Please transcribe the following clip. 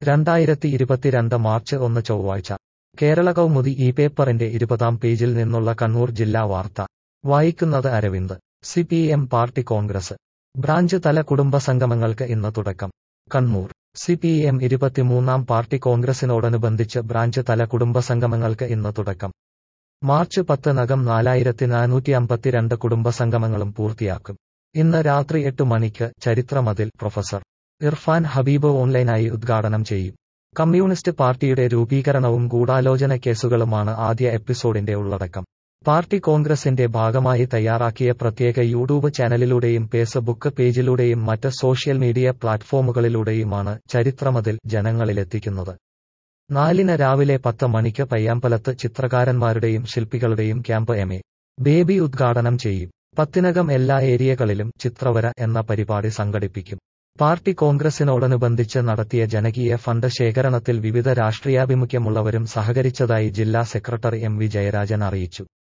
രണ്ടായിരത്തി ഇരുപത്തിരണ്ട് മാർച്ച് ഒന്ന് ചൊവ്വാഴ്ച കേരള കൗമുദി ഈ പേപ്പറിന്റെ ഇരുപതാം പേജിൽ നിന്നുള്ള കണ്ണൂർ ജില്ലാ വാർത്ത വായിക്കുന്നത് Aravind C P M party congress branch തല കുടുംബ സംഗമങ്ങൾക്ക് ഇന്ന് തുടക്കം കണ്ണൂർ സി പി എം ഇരുപത്തിമൂന്നാം പാർട്ടി കോൺഗ്രസിനോടനുബന്ധിച്ച് ബ്രാഞ്ച് തല കുടുംബ സംഗമങ്ങൾക്ക് ഇന്ന് തുടക്കം മാർച്ച് പത്തിനകം നാലായിരത്തി നാനൂറ്റി അമ്പത്തിരണ്ട് കുടുംബ സംഗമങ്ങളും പൂർത്തിയാക്കും ഇന്ന് രാത്രി എട്ട് മണിക്ക് ചരിത്രമതിൽ പ്രൊഫസർ ഇർഫാൻ ഹബീബ് ഓൺലൈനായി ഉദ്ഘാടനം ചെയ്യും കമ്മ്യൂണിസ്റ്റ് പാർട്ടിയുടെ രൂപീകരണവും ഗൂഢാലോചന കേസുകളുമാണ് ആദ്യ എപ്പിസോഡിന്റെ ഉള്ളടക്കം പാർട്ടി കോൺഗ്രസിന്റെ ഭാഗമായി തയ്യാറാക്കിയ പ്രത്യേക യൂട്യൂബ് ചാനലിലൂടെയും ഫേസ്ബുക്ക് പേജിലൂടെയും മറ്റ് സോഷ്യൽ മീഡിയ പ്ലാറ്റ്ഫോമുകളിലൂടെയുമാണ് ചരിത്രമതിൽ ജനങ്ങളിലെത്തിക്കുന്നത് നാലിന് രാവിലെ പത്ത് മണിക്ക് പയ്യാമ്പലത്ത് ചിത്രകാരന്മാരുടെയും ശില്പികളുടെയും ക്യാമ്പ് എം എ ബേബി ഉദ്ഘാടനം ചെയ്യും പത്തിനകം എല്ലാ ഏരിയകളിലും ചിത്രവര എന്ന പരിപാടി സംഘടിപ്പിക്കും പാർട്ടി കോൺഗ്രസിനോടനുബന്ധിച്ച് നടത്തിയ ജനകീയ ഫണ്ട് ശേഖരണത്തിൽ വിവിധ രാഷ്ട്രീയാഭിമുഖ്യമുള്ളവരും സഹകരിച്ചതായി ജില്ലാ സെക്രട്ടറി എം വി ജയരാജൻ അറിയിച്ചു